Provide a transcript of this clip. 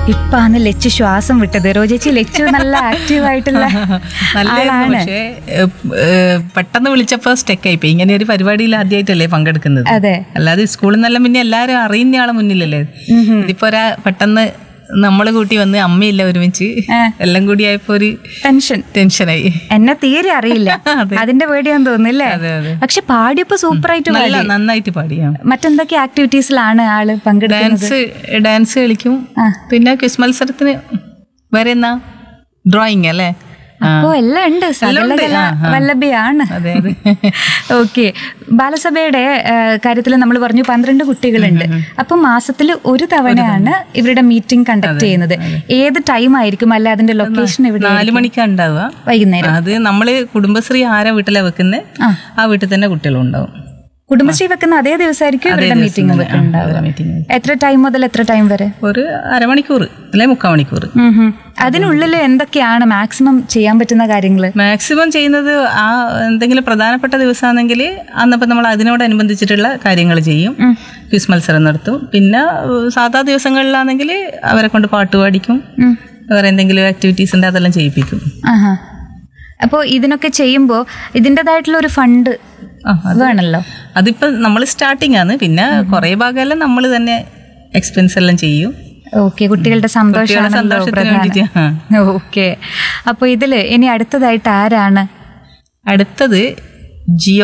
ഇപ്പാണ് ലച്ചു ശ്വാസം വിട്ടത് റോജേച്ചി ലച്ചു നല്ല ആക്റ്റീവ് ആയിട്ടുള്ള നല്ലതായിരുന്നു ആളാണ് പക്ഷേ ഏഹ്, ഏഹ്, പെട്ടെന്ന് വിളിച്ചപ്പോ സ്റ്റെക്ക് ആയിപ്പോയി ഇങ്ങനെ ഒരു പരിപാടിയിൽ ആദ്യമായിട്ടല്ലേ പങ്കെടുക്കുന്നത് അതെ അല്ലാതെ സ്കൂളിൽ നിന്നെല്ലാം പിന്നെ എല്ലാരും അറിയുന്ന ആളെ മുന്നിലല്ലേ ഇതിപ്പോ ഒരാ പെട്ടെന്ന് നമ്മള് കൂട്ടി വന്ന് അമ്മയില്ല ഒരുമിച്ച് ആ. എല്ലാം കൂടി ആയപ്പോ ഒരു ടെൻഷൻ ടെൻഷനായി എന്നെ തീരെ അറിയില്ല അതെ. അതിന്റെ പേടിയാന്ന് തോന്നുന്നില്ലേ അതെ, അതെ. പക്ഷെ പാടിയപ്പോ സൂപ്പർ ആയിട്ട് നല്ല പാടി നന്നായിട്ട് പാടിയാ മറ്റെന്തൊക്കെ ആക്ടിവിറ്റീസിലാണ് ആള് പങ്കെടുക്കുന്നത് ഡാൻസ് ഡാൻസ് കളിക്കും ആ. പിന്നെ ക്വിസ് മത്സരത്തിന് വേറെ എന്നാ ഡ്രോയിങ് അല്ലേ ആ. അപ്പോ എല്ലാം ഉണ്ട് എല്ലാം ഉണ്ട്. സകലകല ആ, ആ. വല്ലഭയാണ് അതെ അതെ ഓക്കെ ബാലസഭയുടെ കാര്യത്തിൽ നമ്മൾ പറഞ്ഞു പന്ത്രണ്ട് കുട്ടികളുണ്ട് അപ്പൊ മാസത്തിൽ ഒരു തവണയാണ് ഇവരുടെ മീറ്റിംഗ് കണ്ടക്ട് ചെയ്യുന്നത് ഏത് ടൈം ആയിരിക്കും അല്ല അതിന്റെ ലൊക്കേഷൻ എവിടെ നാല് മണിക്കാ ഉണ്ടാവുക വൈകുന്നേരം അത് നമ്മള് കുടുംബശ്രീ ആരാ വീട്ടിലാ വെക്കുന്നത് ആ വീട്ടിൽ തന്നെ കുട്ടികളും ഉണ്ടാവും കുടുംബശ്രീ വെക്കുന്ന അതേ ദിവസമായിരിക്കും ഇവരുടെ ദിവസം മീറ്റിംഗ് തന്നെ. ആ, വെക്കുന്നുണ്ടാവുക ഇവരുടെ meeting. എത്ര ടൈം മുതൽ എത്ര ടൈം വരെ ഒരു അരമണിക്കൂർ അല്ലെ മുക്കാൽ മണിക്കൂർ ഉം ഹും. അതിനുള്ളിൽ എന്തൊക്കെയാണ് മാക്സിമം ചെയ്യാൻ പറ്റുന്ന കാര്യങ്ങള് മാക്സിമം ചെയ്യുന്നത് ആ എന്തെങ്കിലും പ്രധാനപ്പെട്ട ദിവസമാണെങ്കിൽ അന്നപ്പം നമ്മൾ അതിനോടനുബന്ധിച്ചിട്ടുള്ള കാര്യങ്ങൾ ചെയ്യും ക്വിസ് മത്സരം നടത്തും പിന്നെ ഏഹ്, സാധാ ദിവസങ്ങളിലാണെങ്കിൽ അവരെ കൊണ്ട് പാട്ട് പാടിക്കും ഉം. വേറെ എന്തെങ്കിലും ആക്ടിവിറ്റീസ് ഉണ്ട് അതെല്ലാം ചെയ്യിപ്പിക്കും ആഹാ അപ്പോൾ ഇതിനൊക്കെ ചെയ്യുമ്പോൾ ഇതിൻ്റെതായിട്ടുള്ള ഒരു ഫണ്ട് ആ അത് വേണമല്ലോ അതിപ്പം നമ്മൾ സ്റ്റാർട്ടിംഗ് ആണ് പിന്നെ കുറേ ഭാഗമെല്ലാം നമ്മൾ തന്നെ എക്സ്പെൻസ് എല്ലാം ചെയ്യും ഓക്കെ കുട്ടികളുടെ കുട്ടികളുടെ സന്തോഷമാണല്ലോ സന്തോഷത്തിന് പ്രധാനം വേണ്ടിയിട്ട് ആ. ഓക്കെ അപ്പോൾ ഇതില് ഇനി അടുത്തതായിട്ട് ആരാണ് അടുത്തത് ജിയോ